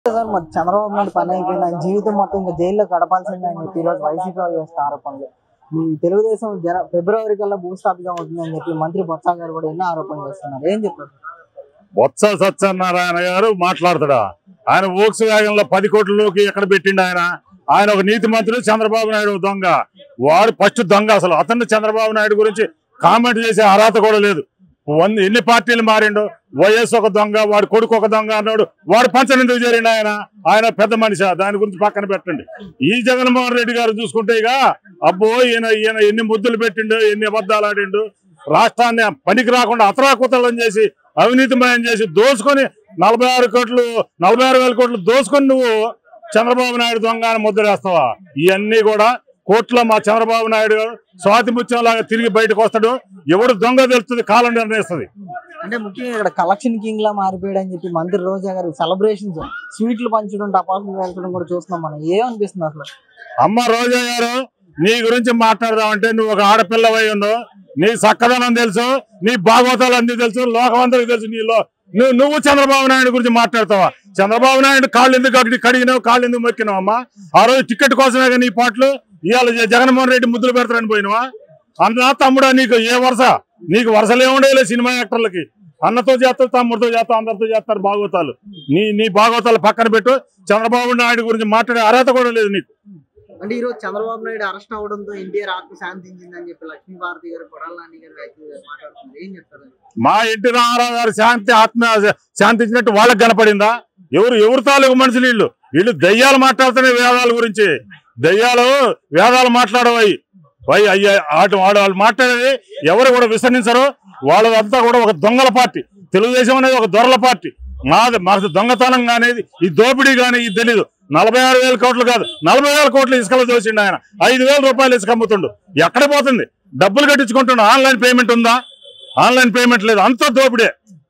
Sir మరి చంద్రబాబు నాయుడు పని అయిపోయింది ఆయన జీవితం మొత్తం ఇంకా జైల్లో గడపాల్సిందే అని చెప్పి ఈరోజు వైసీపీ వాళ్ళు చేస్తున్న ఆరోపణలు ఈ తెలుగుదేశం జన ఫిబ్రవరి కల్లా భూస్థాపితం అవుతుందని చెప్పి మంత్రి బొత్స గారు కూడా ఎన్నో ఆరోపణలు చేస్తున్నారు ఏం చెప్తారు బొత్స సత్యనారాయణ గారు మాట్లాడతాడా ఆయన ఓక్స్ వ్యాగంలో పది కోట్లలోకి ఎక్కడ పెట్టిండు ఆయన ఆయన ఒక నీతి మంత్రుడు చంద్రబాబు నాయుడు ఒక దొంగ వాడు ఫస్ట్ దొంగ అసలు అతన్ని చంద్రబాబు నాయుడు గురించి కామెంట్ చేసే అర్హత కూడా లేదు వంద ఎన్ని పార్టీలు మారిండు వైఎస్ ఒక దొంగ వాడు కొడుకు ఒక దొంగ అన్నాడు వాడు పంచనెందుకు చేరిండు ఆయన ఆయన పెద్ద మనిషి దాని గురించి పక్కన పెట్టండి ఈ జగన్మోహన్ రెడ్డి గారు చూసుకుంటే ఇక అబ్బో ఈయన ఈయన ఎన్ని ముద్దులు పెట్టిండు ఎన్ని అబద్ధాలు ఆడిండు రాష్ట్రాన్ని పనికి రాకుండా అతరాకుతలం చేసి అవినీతిమయం చేసి దోసుకొని నలభై ఆరు కోట్లు నలభై ఆరు వేల కోట్లు దోసుకొని నువ్వు చంద్రబాబు నాయుడు దొంగ అని ముద్రేస్తావా ఇవన్నీ కూడా కోర్టులో మా చంద్రబాబు నాయుడు స్వాతి ముత్యం లాగా తిరిగి బయటకు వస్తాడు ఎవడు దొంగ తెలుస్తుంది కాలం నిర్ణయిస్తుంది అంటే ముఖ్యంగా ఇక్కడ కలెక్షన్ కింగ్ లా మారిపోయాడు అని చెప్పి మంత్రి రోజా గారు సెలబ్రేషన్స్ స్వీట్లు పంచడం టపాసులు పెంచడం కూడా చూస్తున్నాం మనం ఏమనిపిస్తుంది అసలు అమ్మ రోజా గారు నీ గురించి మాట్లాడదామంటే నువ్వు ఒక ఆడపిల్లవై ఉండు నీ చక్కదనం తెలుసు నీ భాగవతాలు అన్ని తెలుసు లోకమందరికి తెలుసు నీలో నువ్వు నువ్వు చంద్రబాబు నాయుడు గురించి మాట్లాడతావా చంద్రబాబు నాయుడు కాళ్ళు ఎందుకు అక్కడి కడిగినావు కాళ్ళు ఎందుకు మొక్కినావు అమ్మా ఆ రోజు టికెట్ కోసమే కదా నీ పాటలు ఇవాళ జ- జగన్మోహన్ రెడ్డి ముద్దులు పెడతారని పోయినవా అన్నా తమ్ముడా నీకు ఏ వరుస నీకు వరుసలే ఉండేలే సినిమా యాక్టర్లకి అన్నతో చేస్తారు తమ్ముడితో చేస్తారు అందరితో చేస్తారు భాగవతాలు నీ నీ భాగవతాలు పక్కన పెట్టు చంద్రబాబు నాయుడు గురించి మాట్లాడే అర్హత కూడా లేదు నీకు అంటే ఈ రోజు చంద్రబాబు నాయుడు అరెస్ట్ అవడంతో ఎన్టీఆర్ ఆత్మ శాంతించిందని చెప్పి లక్ష్మీ భారతి గారు కొడాల నాని గారు వ్యాఖ్యలు చేసి మాట్లాడుతున్నారు ఏం చెప్తారు మా ఎన్టీ రామారావు గారు శాంతి ఆత్మ శాంతించినట్టు వాళ్ళకి కనపడిందా ఎవరు ఎవరు తాలూకు మనుషులు వీళ్ళు వీళ్ళు దయ్యాలు మాట్లాడుతున్న వేదాల గురించి దయ్యాలు వేదాలు మాట్లాడవయి వై అయ్యా ఆట వాడు వాళ్ళు మాట్లాడేది ఎవరు కూడా విసరించరు వాళ్ళదంతా కూడా ఒక దొంగల పార్టీ తెలుగుదేశం అనేది ఒక దొరల పార్టీ మాది మాకు దొంగతనం అనేది ఈ దోపిడీ కానీ ఇది తెలీదు నలభై ఆరు వేల కోట్లు కాదు నలభై వేల కోట్లు ఇసుకలో దోచిండు ఆయన ఐదు వేల రూపాయలు ఇసుక అమ్ముతుండు ఎక్కడ పోతుంది డబ్బులు కట్టించుకుంటుండు ఆన్లైన్ పేమెంట్ ఉందా ఆన్లైన్ పేమెంట్ లేదు అంతా దోపిడే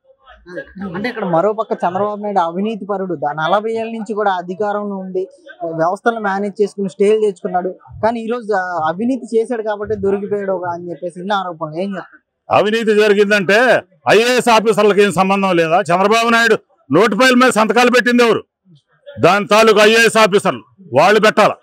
అంటే ఇక్కడ మరో పక్క చంద్రబాబు నాయుడు అవినీతి పరుడు దా- నలభై ఏళ్ళ నుంచి కూడా అధికారంలో ఉండి వ్యవస్థలను మేనేజ్ చేసుకుని స్టేలు తెచ్చుకున్నాడు కానీ ఈ రోజు ఆ అవినీతి చేశాడు కాబట్టి దొరికిపోయాడు ఒక అని చెప్పేసి ఇన్న ఆరోపణలు ఏం చెప్తారు అవినీతి జరిగిందంటే ఐఏఎస్ ఆఫీసర్లకు ఏం సంబంధం లేదా చంద్రబాబు నాయుడు నోటు ఫైల్ మీద సంతకాలు పెట్టింది ఎవరు దాని తాలూకు ఐఏఎస్ ఆఫీసర్లు వాళ్ళు పెట్టాల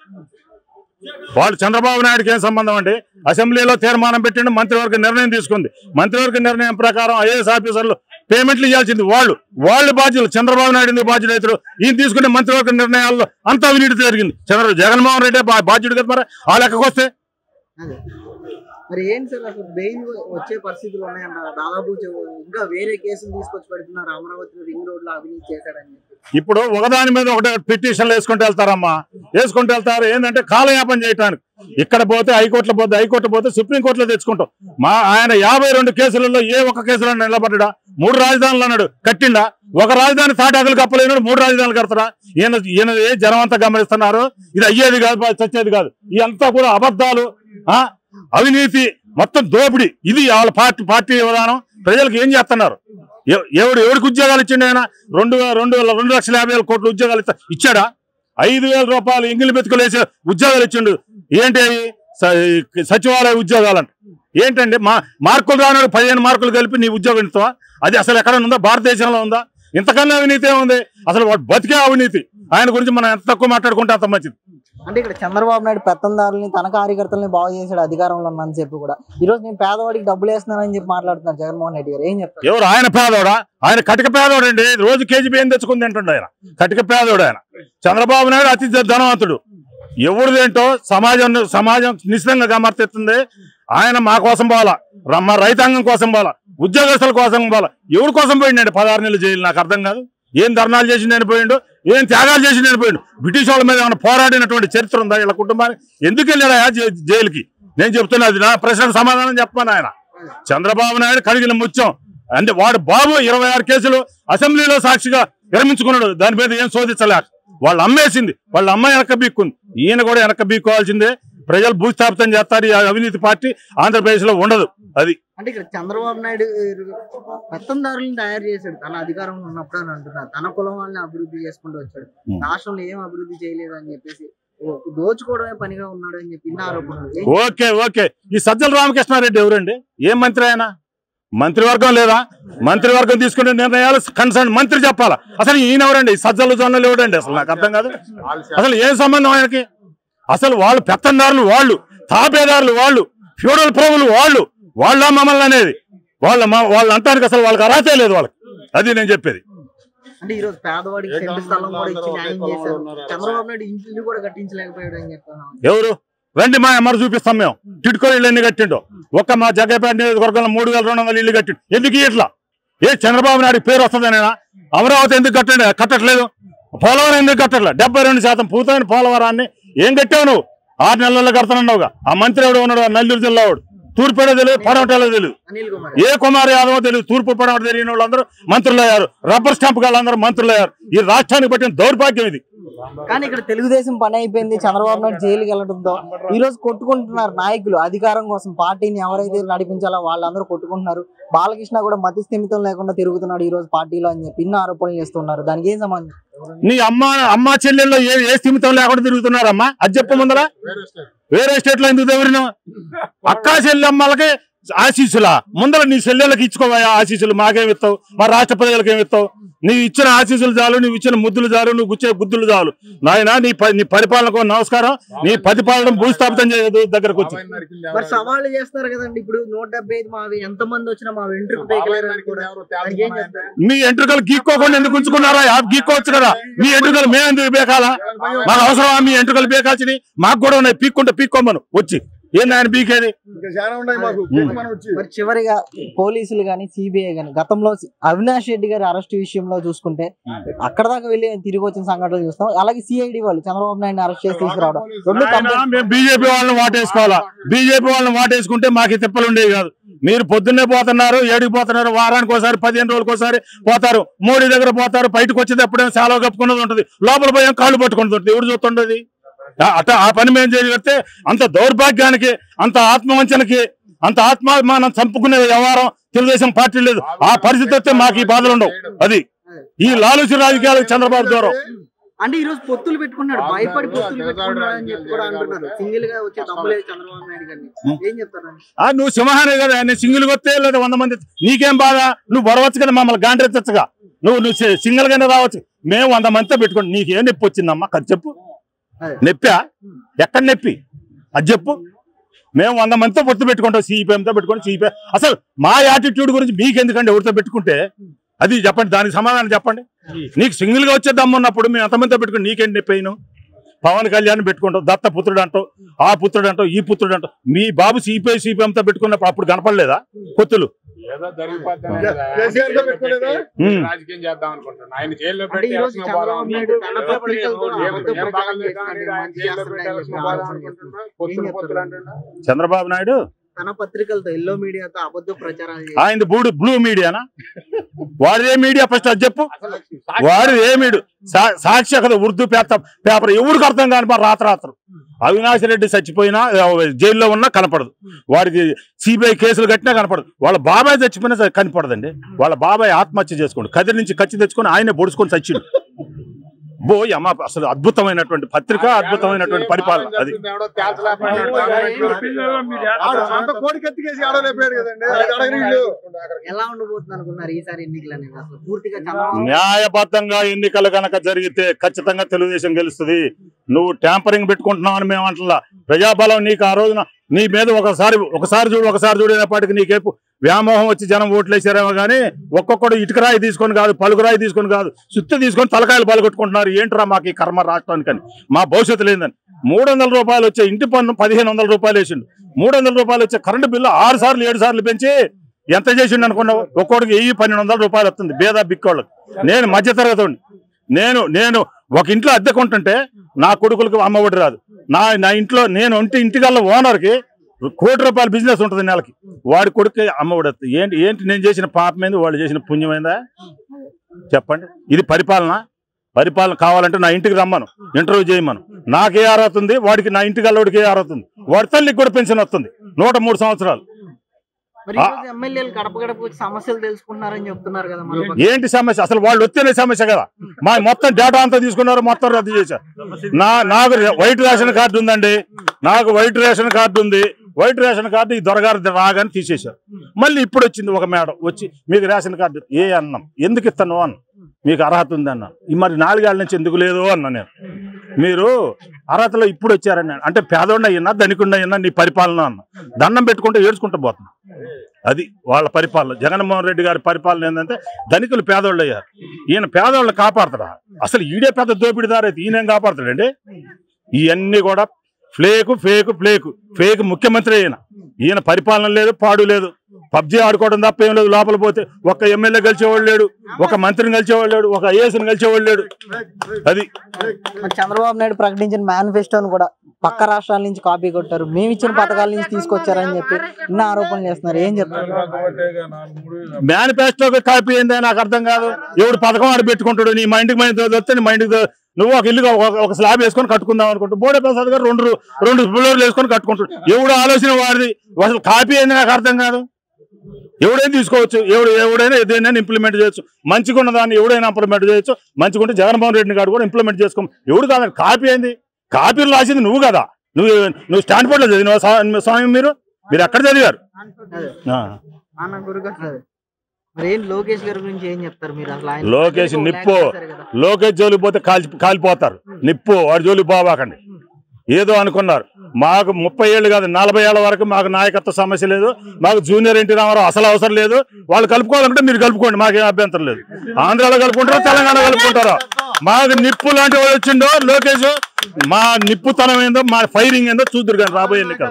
వాళ్ళు చంద్రబాబు నాయుడుకి ఏం సంబంధం అండి అసెంబ్లీలో తీర్మానం పెట్టిండు మంత్రివర్గ నిర్ణయం తీసుకుంది మంత్రివర్గ నిర్ణయం ప్రకారం ఐఏఎస్ ఆఫీసర్లు పేమెంట్లు ఇవ్వాల్సింది వాళ్ళు వాళ్ళు బాధ్యులు చంద్రబాబు నాయుడు ఎందుకు బాధ్యుడు అవుతారు ఈయన తీసుకునే మంత్రివర్గ నిర్ణయాల్లో అంత అవినీతి జరిగింది చంద్ర జగన్మోహన్ రెడ్డి బా- బాధ్యుడు కదా మరి ఆ లెక్కకు వస్తే అదే మరి ఏంటి సార్ అసలు బెయిల్ వచ్చే పరిస్థితులు ఉన్నాయంటారా దాదాపు చె- ఇంకా వేరే కేసులు తీసుకొచ్చి పెడుతున్నారు అమరావతి రింగ్ రోడ్ లో అవినీతి చేశాడని చెప్పి ఇప్పుడు ఒకదాని మీద ఒకటి పిటిషన్లు వేసుకుంటూ వెళ్తారమ్మా వేసుకుంటూ వెళ్తారు ఏంటంటే కాలయాపన చేయడానికి ఇక్కడ పోతే హైకోర్టులో పోతే హైకోర్టు పోతే సుప్రీంకోర్టులో తెచ్చుకుంటాం మా ఆయన యాభై రెండు కేసులలో ఏ ఒక్క కేసులో నిలబడ్డా మూడు రాజధానులు అన్నాడు కట్టిండా ఒక రాజధాని తాటాకులు కప్పలేనాడు మూడు రాజధానులు కడతారా ఈయన ఈయన ఏ జనం అంతా గమనిస్తున్నారు ఇది అయ్యేది కాదు చచ్చేది కాదు ఇదంతా కూడా అబద్ధాలు ఆ అవినీతి మొత్తం దోపిడీ ఇది వాళ్ళ పార్టీ పార్టీ విధానం ప్రజలకు ఏం చేస్తున్నారు ఎవ- ఎవడు ఎవడికి ఉద్యోగాలు ఇచ్చిండు ఆయన రెండు వే- రెండు వేల రెండు లక్షల యాభై వేల కోట్ల ఉద్యోగాలు ఇస్తా ఇచ్చాడా ఐదు వేల రూపాయలు ఎంగిలి మెతుకులు వేసే ఉద్యోగాలు ఇచ్చిండు ఏంటి అవి స- సచివాలయ ఉద్యోగాలంట ఏంటండి మా మార్కులు రానాడు పదిహేను మార్కులు కలిపి నీ ఉద్యోగం ఇస్తావా అది అసలు ఎక్కడ ఉందా భారతదేశంలో ఉందా ఇంతకన్నా అవినీతి ఏముంది అసలు వాడు బతికే అవినీతి ఆయన గురించి మనం ఎంత తక్కువ మాట్లాడుకుంటే అంత మంచిది అంటే ఇక్కడ చంద్రబాబు నాయుడు పెత్తందారుల్ని తన కార్యకర్తల్ని బాగు చేశాడు అధికారంలో ఉన్నని చెప్పి కూడా ఈ రోజు నేను పేదవాడికి డబ్బులు వేస్తున్నానని చెప్పి మాట్లాడుతున్నారు జగన్మోహన్ రెడ్డి గారు ఏం చెప్తారు ఎవరు ఆయన పేదోడా ఆయన కటిక పేదోడండి రోజు కేజీ బియ్యం తెచ్చుకుని తింటుండ ఆయన కటిక పేదోడు ఆయన చంద్రబాబు నాయుడు అతి ధనవంతుడు ఎవరిదేంటో సమాజం సమాజం నిశ్చితంగా గమర్తిస్తుంది ఆయన మా కోసం పోవాలా ర- మా రైతాంగం కోసం పోవాలా ఉద్యోగస్తుల కోసం పోవాలా ఎవరి కోసం పోయిండండి పదహారు నెలలు జైలు నాకు అర్థం కాదు ఏం ధర్నాలు చేసి నేను పోయిండు ఏం త్యాగాలు చేసి నేను పోయిండు బ్రిటిష్ వాళ్ళ మీద ఏమైనా పోరాడినటువంటి చరిత్ర ఉందా ఇలా కుటుంబానికి ఎందుకు వెళ్ళాడు ఆ జై- జైలుకి నేను చెప్తున్నది నా ప్రశ్నకు సమాధానం చెప్పాను ఆయన చంద్రబాబు నాయుడు కడిగిన ముత్యం అంటే వాడు బాబు ఇరవై ఆరు కేసులు అసెంబ్లీలో సాక్షిగా విరమించుకున్నాడు దాని మీద ఏం శోధించలేక వాళ్ళు అమ్మేసింది వాళ్ళ అమ్మ వెనక బీక్కుంది ఈయన కూడా వెనక బీక్కోవాల్సిందే ప్రజలు భూస్థాపితం చేస్తారు ఈ అవినీతి పార్టీ ఆంధ్రప్రదేశ్ లో ఉండదు అది అంటే ఇక్కడ చంద్రబాబు నాయుడు పెత్తందారులను తయారు చేశాడు తన అధికారంలో ఉన్నప్పుడు అని అంటున్నారు తన కులం వాళ్ళని అభివృద్ధి చేసుకుంటూ వచ్చాడు Hmm. రాష్ట్రంలో ఏం అభివృద్ధి చేయలేదు అని చెప్పేసి ఓ- దోచుకోవడమే పనిగా ఉన్నాడు అని చెప్పి ఇన్న ఆరోపణలు ఏం ఓకే ఓకే ఈ సజ్జల రామకృష్ణారెడ్డి ఎవరండి ఏం మంత్రి ఆయన మంత్రివర్గం లేదా మంత్రివర్గం తీసుకునే నిర్ణయాలు కన్సర్న్ మంత్రి చెప్పాలా అసలు ఈయన ఎవరండి సజ్జలు జొన్నలు ఎవడండి అసలు నాకు అర్థం కాదు అసలు ఏం సంబంధం ఆయనకి అసలు వాళ్ళు పెత్తందారులు వాళ్ళు తాపేదారులు వాళ్ళు ఫ్యూడల్ ప్రభులు వాళ్ళు వాళ్ళ మమ్మల్ని అనేది వాళ్ళ మ- వాళ్ళ అంటానికి అసలు వాళ్ళకి అర్హతే లేదు వాళ్ళకి అది నేను చెప్పేది అంటే ఈ రోజు పేదవాడికి సెంటు స్థలం కూడా ఇచ్చి న్యాయం చేశారు చంద్రబాబు నాయుడు ఇంటిని కూడా కట్టించలేకపోయాడు అని చెప్తాను ఎవరు రండి మా అమ్మరు చూపిస్తాం మేము టిడ్కో ఇల్లు ఎన్ని కట్టిండో ఒక్క మా జగ్గపేట నియోజకవర్గంలో మూడు వేల రెండు వందల ఇల్లు కట్టిండు ఎందుకు ఇట్లా ఏ చంద్రబాబు నాయుడు పేరు వస్తుందనేనా అమరావతి ఎందుకు కట్టండి కట్టట్లేదు పోలవరం ఎందుకు కట్టట్లేదు డెబ్బై రెండు శాతం పూర్తయిన పోలవరాన్ని ఏం కట్టావు నువ్వు ఆరు నెలల్లో కడతానన్నావుగా ఆ మంత్రి ఎవడు ఉన్నాడు ఆ నెల్లూరు జిల్లా వాడు తూర్పేడో తెలియదు పడవటేలో తెలియదు అనిల్ కుమార్ ఏ కుమార్ యాదవ్ తెలియదు తూర్పు పడవట తెలియని వాళ్ళందరూ మంత్రులు అయ్యారు రబ్బర్ స్టాంప్ వాళ్ళందరూ మంత్రులు అయ్యారు ఈ రాష్ట్రానికి పట్టిన దౌర్భాగ్యం ఇది కానీ ఇక్కడ తెలుగుదేశం పని అయిపోయింది చంద్రబాబు నాయుడు జైలుకి వెళ్ళడంతో ఈ రోజు కొట్టుకుంటున్నారు నాయకులు అధికారం కోసం పార్టీని ఎవరైతే నడిపించాలో వాళ్ళందరూ కొట్టుకుంటున్నారు బాలకృష్ణ కూడా మతి స్థిమితం లేకుండా తిరుగుతున్నాడు ఈ రోజు పార్టీలో అని చెప్పి ఇన్ని ఆరోపణలు చేస్తున్నారు దానికి ఏం సంబంధం నీ అమ్మ అమ్మ చెల్లెల్లో ఏ ఏ స్థిమితం లేకుండా తిరుగుతున్నారమ్మా అది చెప్పు ముందర వేరే స్టేట్ లో ఎందుకు ఎవరిన అక్కా చెల్లెమ్మలకి ఆశీస్సులా ముందర నీ చెల్లెళ్ళకి ఇచ్చుకోవా ఆశీస్సులు మాకేమి ఇస్తావు మా రాష్ట్ర ప్రజలకు ఏమి ఇస్తావు నీవు ఇచ్చిన ఆశీస్సులు చాలు నువ్వు ఇచ్చిన ముద్దులు చాలు నువ్వు గుచ్చే గుద్దులు చాలు నాయన నీ ప- నీ పరిపాలనకు నమస్కారం నీ పరిపాలన భూస్థాపితం చేయదు దగ్గరకు వచ్చి మరి సవాళ్ళు చేస్తారు కదండి ఇప్పుడు నూట డెబ్బై ఐదు మావి ఎంత మంది వచ్చినా మా వెంట్రుకు పైకి కూడా దానికి ఏం చెప్తారు మీ ఎంట్రుకలు గీక్కోకుండా ఎందుకు ఉంచుకున్నారా యాప్ గీక్కోవచ్చు కదా మీ ఎంట్రుకలు మేము ఎందుకు బేకాలా మాకు అవసరమా మీ ఎంట్రుకలు బేకాల్సినవి మాకు కూడా ఉన్నాయి పీక్కుంటే పీక్కోమను వచ్చి ఏంది ఆయన పీకేది ఇంకా చాలా ఉన్నాయి మాకు ఉమ్. మనం వచ్చి మరి చివరిగా పోలీసులు గాని సిబిఐ గాని గతంలో అవినాష్ రెడ్డి గారి అరెస్ట్ విషయంలో చూసుకుంటే అక్కడ దాకా వెళ్ళి తిరిగి వచ్చిన సంఘటనలు చూస్తాం అలాగే సిఐడి వాళ్ళు చంద్రబాబు నాయుడు అరెస్ట్ చేసి తీసుకురావడం రెండు ఆయన కంప్లైంట్ మేము బీజేపీ వాళ్ళని వాటేసుకోవాలా బీజేపీ వాళ్ళని వాటేసుకుంటే మాకు ఈ తిప్పలు ఉండేవి కాదు మీరు పొద్దున్నే పోతున్నారు ఏడికి పోతున్నారు వారానికి ఒకసారి పదిహేను రోజులకు ఒకసారి పోతారు మోడీ దగ్గర పోతారు బయటకు వచ్చేది ఎప్పుడైనా సెలవు కప్పుకున్నది ఉంటుంది లోపల పోయాం కాళ్ళు పట్టుకున్నది ఉంటుంది ఎవరు చూస్తుండదు ఆ- అట్ట ఆ పని మేము చేయగలిగితే అంత దౌర్భాగ్యానికి అంత ఆత్మవంచనకి అంత ఆత్మాభిమానం చంపుకునే వ్యవహారం తెలుగుదేశం పార్టీ లేదు ఆ పరిస్థితి వస్తే మాకు ఈ బాధలు ఉండవు అది ఈ లాలూచి రాజకీయాలకు చంద్రబాబు దూరం అంటే ఈ రోజు పొత్తులు పెట్టుకున్నాడు భయపడి పొత్తులు పెట్టుకున్నాడు అని చెప్పి కూడా అంటున్నారు సింగిల్ గా వచ్చే తమ్ములేదు చంద్రబాబు నాయుడు గారిని ఏం చెప్తారు ఆ నువ్వు సింహానే కదా నేను సింగిల్ కొత్తే లేదా వంద మంది నీకేం బాధ నువ్వు బొరవచ్చు కదా మమ్మల్ని గాండ్రెత్తచ్చుగా నువ్వు నువ్వు సి- సింగిల్ గానే రావచ్చు మేము వంద మందితో పెట్టుకోండి నీకేం నొప్పి వచ్చిందమ్మా అది చెప్పు అదే. నొప్పా ఎక్కడ నొప్పి అది చెప్పు మేము వంద మందితో పొత్తు పెట్టుకుంటాం సిపిఎంతో పెట్టుకోండి సిపిఎం అసలు మా యాటిట్యూడ్ గురించి మీకు ఎందుకండి ఎవరితో పెట్టుకుంటే అది చెప్పండి దానికి సమాధానం చెప్పండి నీకు సింగిల్ గా వచ్చే దమ్ము ఉన్నప్పుడు మేము ఎంతమందితో పెట్టుకుని నీకేంటి నొప్పి అయిన పవన్ కళ్యాణ్ పెట్టుకుంటావు దత్త పుత్రుడు అంటావు ఆ పుత్రుడు అంటావు ఈ పుత్రుడు అంటావు మీ బాబు సిపిఐ సిపిఎంతో పెట్టుకున్నప్పుడు అప్పుడు కనపడలేదా పొత్తులు ఏదో జరిగిపోద్ది కేసీఆర్ తో పెట్టుకోలేదా? ఉమ్. రాజకీయం చేద్దాం అనుకుంటున్నాను ఆయన జైల్లో అంటే పెట్టి ఈ రోజు ఎలక్షన్ పోదాం చంద్రబాబు నాయుడు తన అనుకుంటున్నాడు. పత్రికలతో ఏం- అబద్ధ ఏం ప్రచారం బాగా చేస్తున్నాడు, చేస్తున్నాడు? ఆయన మంచి జైల్లో పెట్టి చేస్తున్నాడు ఎలక్షన్ అని పోదాం ఆరోపణ అనుకుంటున్నాడు. ఏం పొత్తులు చెప్తారు? పొత్తులు అంటున్నాడు. చంద్రబాబు నాయుడు తన పత్రికలతో ఎల్లో మీడియాతో అబద్ధ ప్రచారాలు చేసి ఆయన బూడు బ్లూ మీడియానా వాడు ఏ మీడియా ఫస్ట్ అది చెప్పు అసలు వాడు ఏ మీడియా సా- సాక్షి కదా ఉర్దూ పేపర్ పేపర్ ఎవరికి అర్థం కాని మరి రాత్ర రాత్రం అవినాష్ రెడ్డి చచ్చిపోయినా ఆ, జైల్లో ఉన్నా కనపడదు వాడికి సిబిఐ కేసులు కట్టినా కనపడదు వాళ్ళ బాబాయ్ చచ్చిపోయినా సరే కనపడదండి వాళ్ళ బాబాయ్ ఆత్మహత్య చేసుకోండి కదిరి నుంచి ఖర్చు తెచ్చుకొని ఆయనే పొడుచుకొని చచ్చిండు బో అమ్మ అసలు అద్భుతమైనటువంటి పత్రిక అద్భుతమైనటువంటి పరిపాలన అది ఎవడో తేల్చలేకపోయినాడు. ఆడు సొంత కోడి కత్తికేసి ఆడలేకపోయాడు కదండి అది అడగని వీళ్ళు. ఎలా ఉండబోతుంది అనుకున్నారు ఈసారి ఎన్నికలు అనేవి అసలు పూర్తిగా చంద్రబాబు న్యాయబద్ధంగా ఎన్నికలు కనుక జరిగితే ఖచ్చితంగా తెలుగుదేశం గెలుస్తుంది నువ్వు ట్యాంపరింగ్ పెట్టుకుంటున్నావు అని మేము అంటలా ప్రజాబలం నీకు ఆ రోజున నీ మీద ఒకసారి ఒకసారి చూడు ఒకసారి చూడేపాటికి నీకేపు వ్యామోహం వచ్చి జనం ఓట్లేసారేమో కానీ ఒక్కొక్కడు ఇటుక రాయి తీసుకొని కాదు పలుకు రాయి తీసుకొని కాదు సుత్తి తీసుకొని తలకాయలు పలుకొట్టుకుంటున్నారు ఏంట్రా మాకు ఈ కర్మ రాష్ట్రానికని మా భవిష్యత్తు లేదని మూడు వందల రూపాయలు వచ్చే ఇంటి పన్ను పదిహేను వందల రూపాయలు వేసిండు మూడు వందల రూపాయలు వచ్చే కరెంటు బిల్లు ఆరు సార్లు ఏడు సార్లు పెంచి ఎంత చేసిండు అనుకున్నావు ఒక్కోడికి వెయ్యి పన్నెండు వందల రూపాయలు వస్తుంది బేదా బిక్కోళ్ళకి నేను మధ్యతరగతి నేను నేను ఒక ఇంట్లో అద్దెకు ఉంటుంటే నా కొడుకులకు అమ్మఒడి రాదు నా నా ఇంట్లో నేను ఇంటి ఇంటికల్లా ఓనర్కి కోటి రూపాయల బిజినెస్ ఉంటుంది నెలకి వాడి కొడుకు అమ్మఒడి వస్తుంది ఏంటి ఏంటి నేను చేసిన పాపమైంది వాళ్ళు చేసిన పుణ్యమైందా చెప్పండి ఇది పరిపాలన పరిపాలన కావాలంటే నా ఇంటికి రమ్మను ఇంటర్వ్యూ చేయమను నాకే అర్హత ఉంది వాడికి నా ఇంటికి అల్లవాడికి ఏ అర్హత ఉంది వాడి తల్లికి కూడా పెన్షన్ వస్తుంది నూట మూడు సంవత్సరాలు మరి ఈ రోజు ఎమ్మెల్యేలు గడప గడప వచ్చి సమస్యలు తెలుసుకుంటున్నారని చెప్తున్నారు కదా మరో పక్క. ఏంటి సమస్య అసలు వాళ్ళు వచ్చేనే సమస్య కదా మా మొత్తం డేటా అంతా తీసుకున్నారు మొత్తం రద్దు చేశారు నా నాకు వైట్ రేషన్ కార్డు ఉందండి నాకు వైట్ రేషన్ కార్డు ఉంది వైట్ రేషన్ కార్డు ఈ దొరగారు రాగానే తీసేశారు మళ్ళీ ఇప్పుడు వచ్చింది ఒక మేడం వచ్చి మీకు రేషన్ కార్డు ఏ అన్నం ఎందుకు ఇస్తాను అన్న మీకు అర్హత ఉంది అన్న ఈ మరి నాలుగేళ్ల నుంచి ఎందుకు లేదు అన్న నేను మీరు అర్హతలో ఇప్పుడు వచ్చారని అంటే పేదోండ అయినా ధనికుండా అయినా నీ పరిపాలన అన్న దండం పెట్టుకుంటే ఏడ్చుకుంటూ పోతున్నా అది వాళ్ళ పరిపాలన జగన్మోహన్ రెడ్డి గారి పరిపాలన ఏంటంటే ధనికులు పేదోళ్ళు అయ్యారు ఈయన పేదోళ్ళని కాపాడతాడా అసలు ఈడే పెద్ద దోపిడిదారు అయితే ఈయనేం కాపాడతాడండి ఇవన్నీ కూడా ఫ్లేకు ఫేకు ఫ్లేకు ఫేక్ ముఖ్యమంత్రి ఈయన ఈయన పరిపాలన లేదు పాడు లేదు పబ్జీ ఆడుకోవడం తప్ప ఏం లేదు లోపల పోతే ఒక ఎమ్మెల్యే గెలిచేవాడు లేడు ఒక మంత్రిని గెలిచేవాడు లేడు ఒక ఐఏఎస్ని గెలిచేవాడు లేడు అది మరి చంద్రబాబు నాయుడు ప్రకటించిన మేనిఫెస్టోను కూడా పక్క రాష్ట్రాల నుంచి కాపీ కొట్టారు మేము ఇచ్చిన పథకాల నుంచి తీసుకొచ్చారని చెప్పి ఇన్న ఆరోపణలు చేస్తున్నారు ఏం చెప్తారు మేనిఫెస్టో కాపీ ఏంది నాకు అర్థం కాదు ఎవడు పథకం ఆడ పెట్టుకుంటాడు నీ మైండ్కి మైండ్ వస్తే నీ మైండ్కి నువ్వు ఒక ఇల్లు ఒక- ఒక స్లాబ్ వేసుకొని కట్టుకుందాం అనుకుంటా బోడే ప్రసాద్ గారు రెండు రెండు ఫ్లోర్లు వేసుకొని కట్టుకుంటాడు ఎవడు ఆలోచన వాడిది అసలు కాపీ ఏంది నాకు అర్థం కాదు ఎవడైనా తీసుకోవచ్చు ఎవడు ఎవడైనా ఏదైనా ఇంప్లిమెంట్ చేయొచ్చు మంచిగా ఉన్న దాన్ని ఎవడైనా ఇంప్లిమెంట్ చేయొచ్చు మంచిగా ఉంటే జగన్మోహన్ రెడ్డి గారు కూడా ఇంప్లిమెంట్ చేసుకో ఎవడు కాదు కాపీ ఏంది కాపీలు రాసింది నువ్వు కదా నువ్వు నువ్వు స్టాండ్ లో చదివినావా స్వా- స్వామి మీరు మీరు ఎక్కడ చదివారు ఆ. అదే. మరి ఏం లోకేష్ గారి గురించి ఏం చెప్తారు మీరు అసలు ఆయన లోకేష్ ఒక నిప్పు. ల్యాక్ చేశారు కదా. లోకేష్ జోలికి పోతే కాల్చి కాలిపోతారు నిప్పు వాడి జోలికి పోవాకండి ఏదో అనుకున్నారు మాకు ముప్పై ఏళ్ళు కాదు నలభై ఏళ్ళ వరకు మాకు నాయకత్వ సమస్య లేదు మాకు జూనియర్ ఎన్టీ రామారావు అసలు అవసరం లేదు వాళ్ళు కలుపుకోవాలంటే మీరు కలుపుకోండి మాకేం అభ్యంతరం లేదు ఆంధ్రాలో కలుపుకుంటారా తెలంగాణ కలుపుకుంటారా మాకు నిప్పు లాంటి వాడు వచ్చిండో లోకేష్ మా నిప్పుతనం ఏందో మా ఫైరింగ్ ఏందో చూద్దరు కానీ రాబోయే ఎన్నికలు